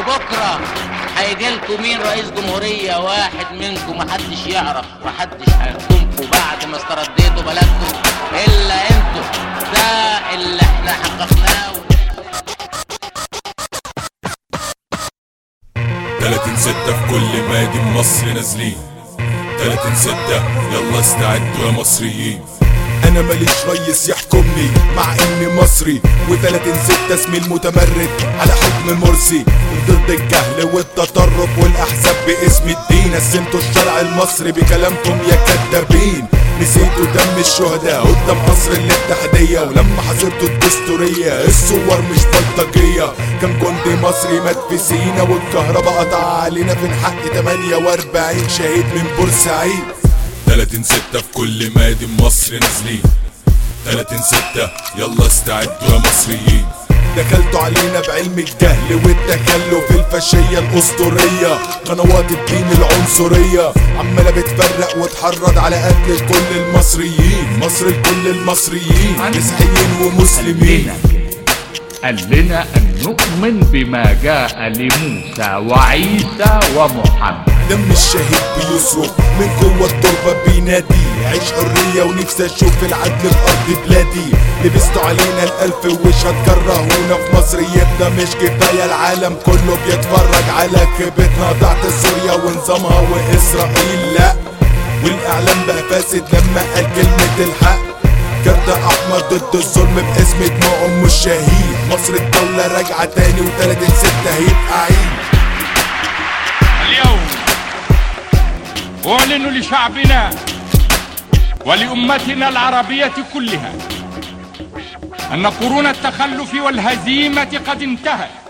وبكره هيجي لكم مين رئيس جمهوريه واحد منكم محدش يعرف محدش هيحكمكم بعد ما استرديتوا بلدكم الا انتوا ده اللي احنا حققناه 30 ستة في كل نادي مصر نازلين 30 ستة يلا استعدوا يا مصريين انا ماليش ريس يحكمني مع اني مصري و30 ستة اسمي المتمرد على حكم مرسي ضد الجهل والتطرف والاحزاب باسم الدين قسمتوا الشرع المصري بكلامكم يا كدابين نسيتوا دم الشهداء قدام قصر الاتحادية ولما حضرتوا الدستورية الصور مش بلطجية كان جندي مصري مات في سينا والكهرباء قطع علينا في حق 48 شهيد من بورسعيد 30 ستة في كل مادي مصر نازلين 30 ستة يلا استعدوا يا مصريين دخلتوا علينا بعلم الجهل والتكلف الفاشية الأسطورية قنوات الدين العنصرية عمالة بتفرق وتحرض على قتل كل المصريين مصر لكل المصريين مسيحيين ومسلمين قال لنا أن نؤمن بما جاء لموسى وعيسى ومحمد دم الشهيد بيصرخ من جوه التربة بينادي عيش حرية ونفسي اشوف العدل في ارض بلادي لبستوا علينا الالف وش هتكرهونا في مصريتنا مش كفاية العالم كله بيتفرج على كبتنا ضعت سوريا ونظامها واسرائيل لا والاعلام بقى فاسد لما قال كلمة الحق كارت احمر ضد الظلم باسم دموع ام الشهيد مصر الدولة راجعة تاني وتلاتين ستة هيبقى عيد اليوم أعلن لشعبنا ولأمتنا العربية كلها أن قرون التخلف والهزيمة قد انتهت